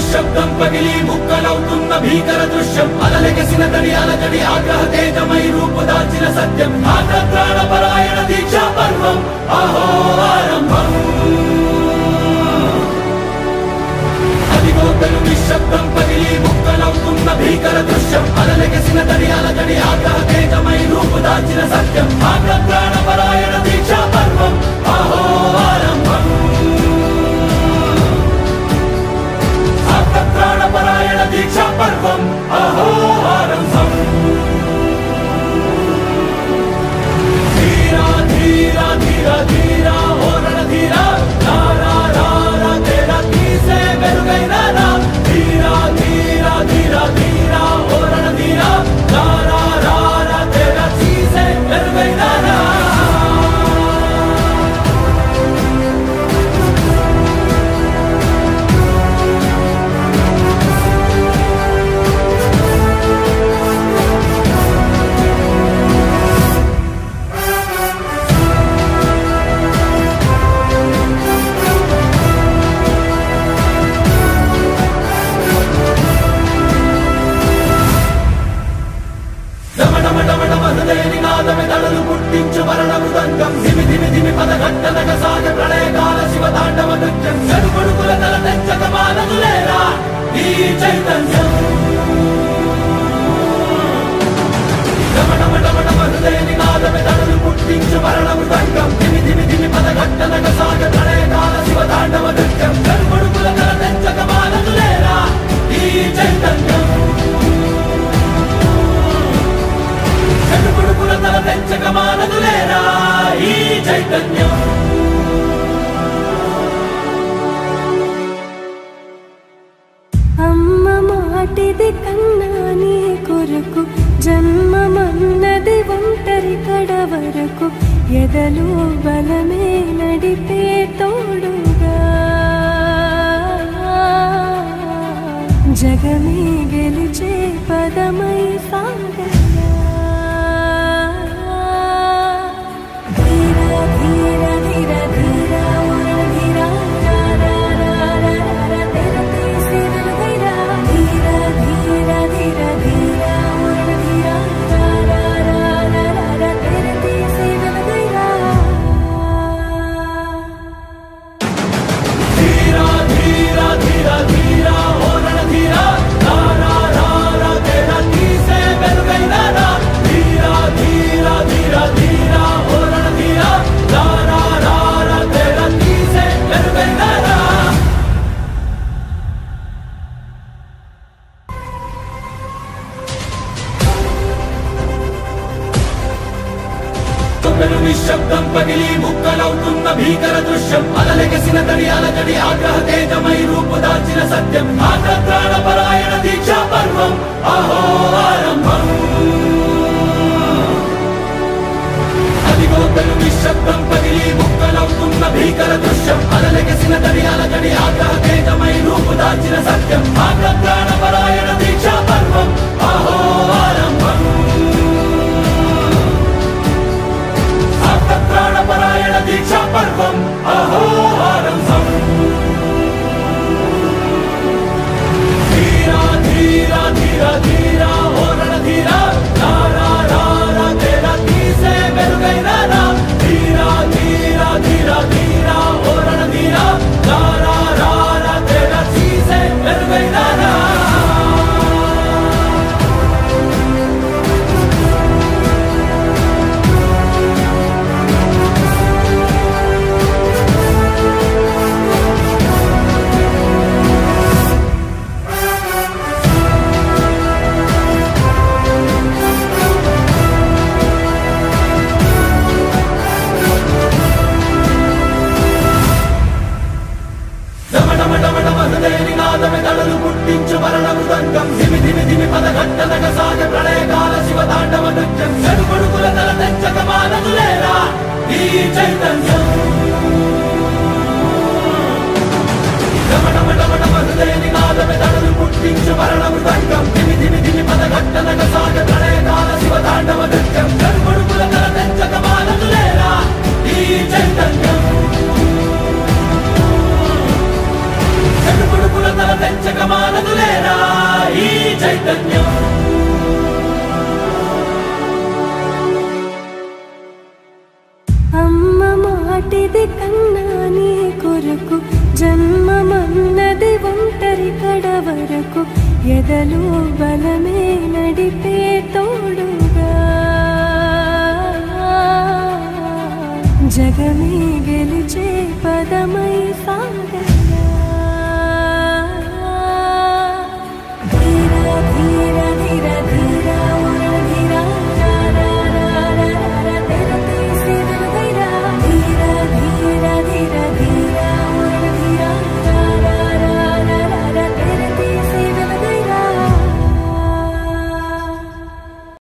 నిశ్శబ్దం పగిలి ముక్కలవుతున్న భీకర దృశ్యం అలలెగసిన తడి అలజడి ఆగ్రహ తేజమై రూపుదాల్చిన సత్యం ఆగ్రత్రాణ పరాయణ దీక్షా పర్వం అహో ఆరంభం అదిగో పెను నిశ్శబ్దం పగిలి ముక్కలవుతున్న భీకర దృశ్యం అలలెగసిన తడి అలజడి ఆగ్రహ తేజమై రూపుదాల్చిన సత్యం ఆగ్రత్రాణ పరాయణ దీక్షా పర్వం అహో ఆరంభం ప్రాణపరాయణ దీక్షా పర్వం అహో ఆరంభం ధీరా ధీరా ధీరా ధీరా ఓరణ ధీరా రారా రారా తేరా తీసే మెరుగైన రా ధీరా ధీరా ధీరా ధీరా ఓరణ ధీరా రారా రారా తేరా తీసే మెరుగైన రా డమడమడమడమ హృదయ నినాదమే దళలు పుట్టించు మరణ మృదంగం ధిమి ధిమి ధిమి పద ఘట్టనగ సాగ ప్రళయకాల శివ తాండవ నృత్యం చెడుకొడుకుల తల తెచ్చక మానదులేరా ఈ చైతన్యం డమడమడమడమ హృదయ నినాదమే దళలు పుట్టించు మరణ మృదంగం ధిమి ధిమి ధిమి పద ఘట్టనగ సాగ ప్రళయకాల శివ తాండవ నృత్యం చెడుకొడుకుల తల తెచ్చక మానదులేరా ఈ చైతన్యం చెడుపుడుకుల తల తెంచక మానదులేరా ఈ చైతన్యం అమ్మ మాటిది కన్నా నీ కొరకు జన్మమన్నది ఒంటరి కడ వరకు ఎదలు బలమే నడిపే తోడుగా జగమే గెలిచే పదమై సాగలా ధీర ధీర ధీర ధీర వరణ ధీర రా రా రా రా రా తెర తీసి వెలుగైరా ధీర ధీర ధీర ధీర వరణ ధీర రా రా రా రా రా తెర తీసి వెలుగైరా ధీరా ధీరా ధీరా ధీరా ఓరణ ధీరా రారా రారా తేరా తీసే వెలుగైన రా ధీరా ధీరా ధీరా ధీరా ఓరణ ధీరా రారా రారా తేరా తీసే వెలుగైన రా పెను నిశ్శబ్దం పగిలి ముక్కలవుతున్న భీకర దృశ్యం అలలెగసిన తడి అలజడి ఆగ్రహ తేజమై రూపుదాల్చిన సత్యం ఆగ్రత్రాణ పరాయణ దీక్షా పర్వం అహో ఆరంభం అదిగో పెను నిశ్శబ్దం పగిలి ముక్కలవుతున్న భీకర దృశ్యం అలలెగసిన తడి అలజడి ఆగ్రహ తేజమై రూపుదాల్చిన సత్యం ఆగ్రత్రాణ పరాయణ దీక్షా పర్వం అహో ఆరంభం ప్రాణపరాయణ దీక్షా పర్వం అహో ఆరంభం ధీరా ధీరా ధీరా ధీరా ఓరణ ధీరా రారా రారా తేరా తీసే మెరుగైన రా ధీరా ధీరా ధీరా ధీరా ఓరణ ధీరా రారా రారా తేరా తీసే మెరుగైన రా డమడమడమడమ హృదయ నినాదమే దళలు పుట్టించు మరణ మృదంగం ధిమి ధిమి ధిమి పద ఘట్టనగ సాగ ప్రళయకాల శివ తాండవ నృత్యం చెడుకొడుకుల తల తెచ్చక మానదులేరా ఈ చైతన్యం డమడమడమడమ హృదయ నినాదమే దళలు పుట్టించు మరణ మృదంగం ధిమి ధిమి ధిమి పద ఘట్టనగ సాగ ప్రళయకాల శివ తాండవ నృత్యం చెడుకొడుకుల తల తెచ్చక మానదులేరా ఈ చైతన్యం చెడుపుడుకుల తల తెంచక నీ కొరకు జన్మమన్నది ఒంటరి కడ వరకు ఎదలో బలమే నడిపే తోడుగా జగమే గెలిచే పదమై